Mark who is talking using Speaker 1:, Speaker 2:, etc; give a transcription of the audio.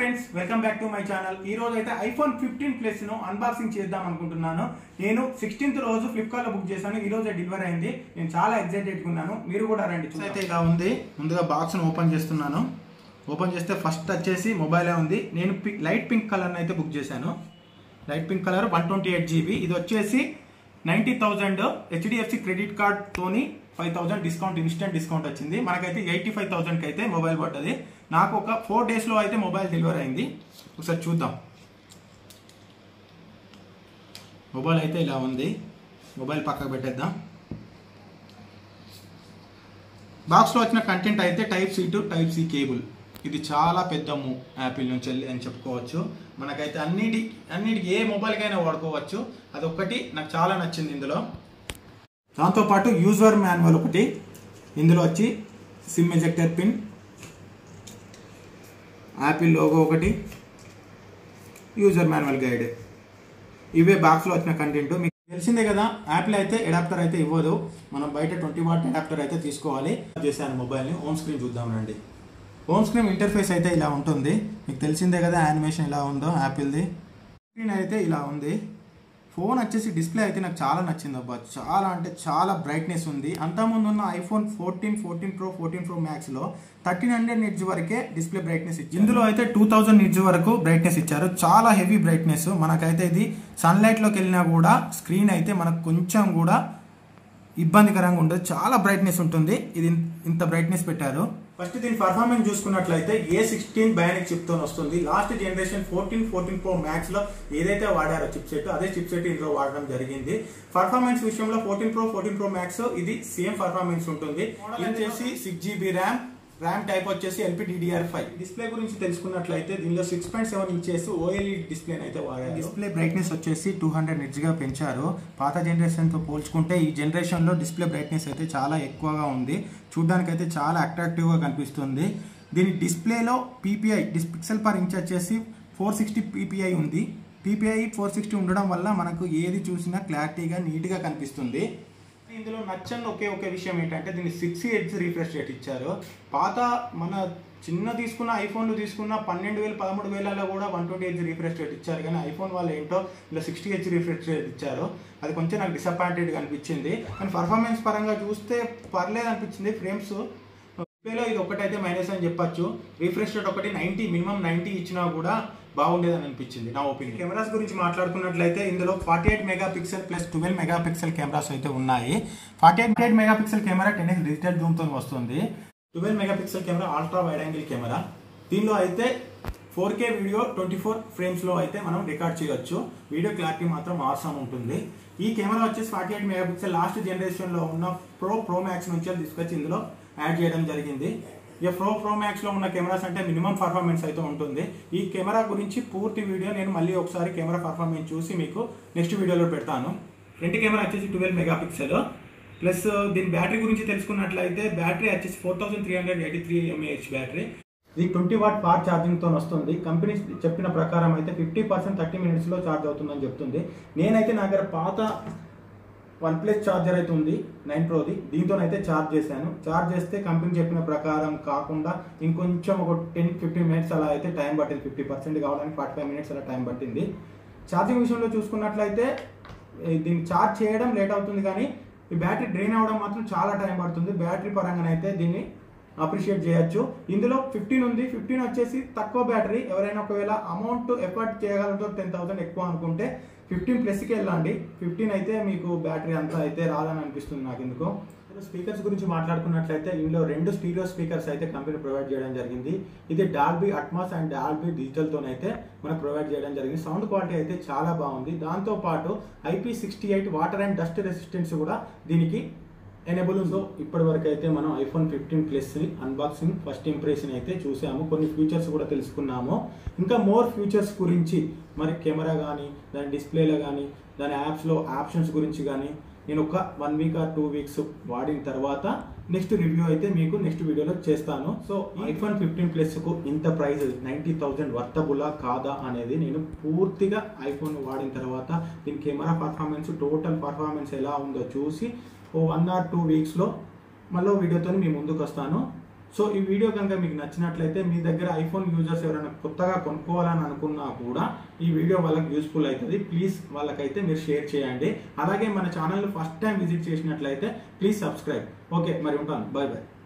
Speaker 1: friends welcome back to my channel ఈ రోజు అయితే ఐఫోన్ ఫిఫ్టీన్ ప్లస్ ను అన్బాక్సింగ్ చేద్దాం అనుకుంటున్నాను నేను సిక్స్టీన్త్ రోజు ఫ్లిప్కార్ట్ లో బుక్ చేశాను ఈ రోజు డెలివరీ అయింది నేను చాలా ఎక్సైటెడ్ ఉన్నాను మీరు కూడా రండి అయితే ఇలా ఉంది ముందుగా బాక్స్ ఓపెన్ చేస్తున్నాను ఓపెన్ చేస్తే ఫస్ట్ వచ్చేసి మొబైలే ఉంది నేను పి- లైట్ పింక్ కలర్ అయితే బుక్ చేశాను light pink colour one twenty eight GB ఇది వచ్చేసి ninety thousand HDFC credit card తోని five thousand discount instant discount వచ్చింది మనకైతే ఎయిటీ ఫైవ్ థౌసండ్కి అయితే మొబైల్ పడ్డది నాకు ఒక ఫోర్ డేస్లో అయితే మొబైల్ డెలివరీ అయింది ఒకసారి చూద్దాం మొబైల్ అయితే ఇలా ఉంది మొబైల్ పక్కకు పెట్టేద్దాం బాక్స్లో వచ్చిన కంటెంట్ అయితే type C to type C cable ఇది చాలా పెద్ద మూవ్ యాపిల్ నుంచి వెళ్ళి అని చెప్పుకోవచ్చు మనకైతే అన్నిటి అన్నిటికి ఏ మొబైల్కైనా వాడుకోవచ్చు అదొక్కటి నాకు చాలా నచ్చింది ఇందులో దాంతోపాటు యూజర్ మాన్యువల్ ఒకటి ఇందులో వచ్చి SIM ejector pin Apple logo ఒకటి యూజర్ మాన్యువల్ గైడ్ ఇవే బాక్స్లో వచ్చిన కంటెంట్ మీకు తెలిసిందే కదా యాపిల్ అయితే అడాప్టర్ అయితే ఇవ్వదు మనం బయట ట్వంటీ వాట్ అడాప్టర్ అయితే తీసుకోవాలి చేశాను మొబైల్ని హోమ్ స్క్రీన్ చూద్దాం రండి హోమ్ స్క్రీన్ ఇంటర్ఫేస్ అయితే ఇలా ఉంటుంది మీకు తెలిసిందే కదా యానిమేషన్ ఇలా ఉందో యాపిల్ది స్క్రీన్ అయితే ఇలా ఉంది ఫోన్ వచ్చేసి డిస్ప్లే అయితే నాకు చాలా నచ్చింది అబ్బా చాలా అంటే చాలా బ్రైట్నెస్ ఉంది అంతకుముందు ఉన్న iPhone fourteen fourteen pro fourteen pro మ్యాక్స్లో థర్టీన్ హండ్రెడ్ నిట్స్ వరకే డిస్ప్లే బ్రైట్నెస్ ఇచ్చారు ఇందులో అయితే టూ థౌజండ్ నిట్స్ వరకు బ్రైట్నెస్ ఇచ్చారు చాలా హెవీ బ్రైట్నెస్ మనకైతే ఇది సన్లైట్లోకి వెళ్ళినా కూడా స్క్రీన్ అయితే మనకు కొంచెం కూడా ఇబ్బందికరంగా ఉండదు చాలా బ్రైట్నెస్ ఉంటుంది ఇది ఇంత బ్రైట్నెస్ పెట్టారు ఫస్ట్ దీని పర్ఫార్మెన్స్ చూసుకున్నట్లయితే ఏ సిక్స్టీన్ బయానిక్ చిప్ తో వస్తుంది last generation fourteen fourteen pro max లో ఏదైతే వాడారో చిప్ సెట్ అదే చిప్ సెట్ ఇందులో వాడడం జరిగింది పర్ఫార్మెన్స్ విషయంలో fourteen pro fourteen pro max ఇది సేమ్ పర్ఫార్మెన్స్ ఉంటుంది ఇది వచ్చేసి six GB RAM RAM type వచ్చేసి ఎల్పిడిడిఆర్ ఫైవ్ డిస్ప్లే గురించి తెలుసుకున్నట్లయితే దీనిలో six point seven inches OLED display అయితే వాడారు డిస్ప్లే బ్రైట్నెస్ వచ్చేసి టూ హండ్రెడ్ నిట్స్ గా పెంచారు పాత జనరేషన్ తో పోల్చుకుంటే ఈ జనరేషన్ లో డిస్ప్లే బ్రైట్నెస్ అయితే చాలా ఎక్కువగా ఉంది చూడడానికి అయితే చాలా అట్రాక్టివ్ గా కనిపిస్తుంది దీని డిస్ప్లేలో PPI this pixel per inch వచ్చేసి ఫోర్ సిక్స్టీ పీపీఐ ఉంది పీపీఐ ఫోర్ సిక్స్టీ ఉండడం వల్ల మనకు ఏది చూసినా క్లారిటీగా నీట్గా కనిపిస్తుంది ఇందులో నచ్చని ఒకే ఒకే విషయం ఏంటంటే దీన్ని సిక్స్ ఎయిట్స్ రీఫ్రెష్ రేట్ ఇచ్చారు పాత మన చిన్న తీసుకున్న ఐఫోన్లు తీసుకున్న పన్నెండు వేలు పదమూడు వేలలో కూడా one twenty H refresh rate ఇచ్చారు కానీ ఐఫోన్ వాళ్ళు ఏంటో ఇలా సిక్స్టీ హెచ్ రీఫ్రెష్ రేట్ ఇచ్చారు అది కొంచెం నాకు డిసప్పాయింటెడ్గా అనిపించింది కానీ పర్ఫార్మెన్స్ పరంగా చూస్తే పర్లేదు అనిపించింది ఫ్రేమ్స్ డిస్ప్లేలో ఇది ఒకటైతే మైనస్ అని చెప్పొచ్చు రిఫ్రెష్ రేట్ ఒకటి నైంటీ మినిమం నైంటీ ఇచ్చినా కూడా బాగుండేదని అనిపించింది నా ఒపీనియన్ కెమెరాస్ గురించి మాట్లాడుకున్నట్లయితే ఇందులో forty eight megapixel plus twelve megapixel cameras అయితే ఉన్నాయి forty eight eight megapixel camera ten X digital జూమ్తో వస్తుంది twelve megapixel camera ultra wide angle camera దీనిలో అయితే four K video twenty four ఫ్రేమ్స్లో అయితే మనం record చేయొచ్చు వీడియో క్లారిటీ మాత్రం ఆసమ్ ఉంటుంది ఈ కెమెరా వచ్చేసి forty eight megapixel last జనరేషన్లో ఉన్న ప్రో ప్రో మ్యాక్స్ నుంచి తీసుకొచ్చి ఇందులో యాడ్ చేయడం జరిగింది ఇక ప్రో ప్రో మ్యాక్స్లో ఉన్న కెమెరాస్ అంటే మినిమం పర్ఫార్మెన్స్ అయితే ఉంటుంది ఈ కెమెరా గురించి పూర్తి వీడియో నేను మళ్ళీ ఒకసారి కెమెరా పర్ఫార్మెన్స్ చూసి మీకు నెక్స్ట్ వీడియోలో పెడతాను ఫ్రంట్ కెమెరా వచ్చేసి ట్వెల్వ్ మెగా పిక్సెల్ ప్లస్ దీని బ్యాటరీ గురించి తెలుసుకున్నట్లయితే బ్యాటరీ వచ్చేసి four thousand three hundred eighty three mAh battery ఇది ట్వంటీ వాట్ ఫాస్ట్ ఛార్జింగ్తో వస్తుంది కంపెనీ చెప్పిన ప్రకారం అయితే ఫిఫ్టీ పర్సెంట్ థర్టీ మినిట్స్లో ఛార్జ్ అవుతుందని చెప్తుంది నేనైతే నా దగ్గర పాత వన్ ప్లస్ ఛార్జర్ అయితే ఉంది నైన్ ప్రోది దీంతోనైతే ఛార్జ్ చేశాను ఛార్జ్ చేస్తే కంపెనీ చెప్పిన ప్రకారం కాకుండా ఇంకొంచెం ఒక టెన్ ఫిఫ్టీన్ మినిట్స్ అలా అయితే టైం పట్టింది ఫిఫ్టీ పర్సెంట్ కావడానికి ఫార్టీ ఫైవ్ మినిట్స్ అలా టైం పట్టింది ఛార్జింగ్ విషయంలో చూసుకున్నట్లయితే ఈ దీన్ని ఛార్జ్ చేయడం లేట్ అవుతుంది కానీ ఈ బ్యాటరీ డ్రైన్ అవ్వడం మాత్రం చాలా టైం పడుతుంది బ్యాటరీ పరంగానైతే దీన్ని అప్రిషియేట్ చేయొచ్చు ఇందులో ఫిఫ్టీన్ ఉంది ఫిఫ్టీన్ వచ్చేసి తక్కువ బ్యాటరీ ఎవరైనా ఒకవేళ అమౌంట్ ఎఫర్ట్ చేయగలతో టెన్ థౌసండ్ ఎక్కువ అనుకుంటే ఫిఫ్టీన్ ప్లస్కి వెళ్ళండి ఫిఫ్టీన్ అయితే మీకు బ్యాటరీ అంతా అయితే రాదని అనిపిస్తుంది నాకు ఎందుకు స్పీకర్స్ గురించి మాట్లాడుకున్నట్లయితే ఇందులో రెండు స్టీరియో స్పీకర్స్ అయితే కంపెనీ ప్రొవైడ్ చేయడం జరిగింది ఇది డాల్బీ అట్మాస్ అండ్ డాల్బీ డిజిటల్తో అయితే మనకు ప్రొవైడ్ చేయడం జరిగింది సౌండ్ క్వాలిటీ అయితే చాలా బాగుంది దాంతోపాటు IP sixty eight water and dust resistance కూడా దీనికి ఎనేబుల్ ఉందో ఇప్పటి వరకు అయితే మనం iPhone fifteen plus unboxing first impression అయితే చూసాము కొన్ని ఫీచర్స్ కూడా తెలుసుకున్నాము ఇంకా మోర్ ఫీచర్స్ గురించి మరి కెమెరా కానీ దాని డిస్ప్లేలో కానీ దాని యాప్స్లో ఆప్షన్స్ గురించి కానీ నేను ఒక one week or two weeks వాడిన తర్వాత నెక్స్ట్ రివ్యూ అయితే మీకు నెక్స్ట్ వీడియోలో చేస్తాను సో ఐఫోన్ ఫిఫ్టీన్ ప్లస్కు ఇంత ప్రైస్ నైంటీ థౌజండ్ వర్తబులా కాదా అనేది నేను పూర్తిగా ఐఫోన్ వాడిన తర్వాత దీని కెమెరా పర్ఫార్మెన్స్ టోటల్ పర్ఫార్మెన్స్ ఎలా ఉందో చూసి ఓ వన్ ఆర్ టూ వీక్స్లో మళ్ళీ వీడియోతో మీ ముందుకు వస్తాను సో ఈ వీడియో కనుక మీకు నచ్చినట్లయితే మీ దగ్గర ఐఫోన్ యూజర్స్ ఎవరైనా కొత్తగా కొనుక్కోవాలని అనుకున్నా కూడా ఈ వీడియో వాళ్ళకి యూస్ఫుల్ అవుతుంది ప్లీజ్ వాళ్ళకైతే మీరు షేర్ చేయండి అలాగే మన ఛానల్ ఫస్ట్ టైం విజిట్ చేసినట్లయితే ప్లీజ్ సబ్స్క్రైబ్ ఓకే మరి ఉంటాను బాయ్ బాయ్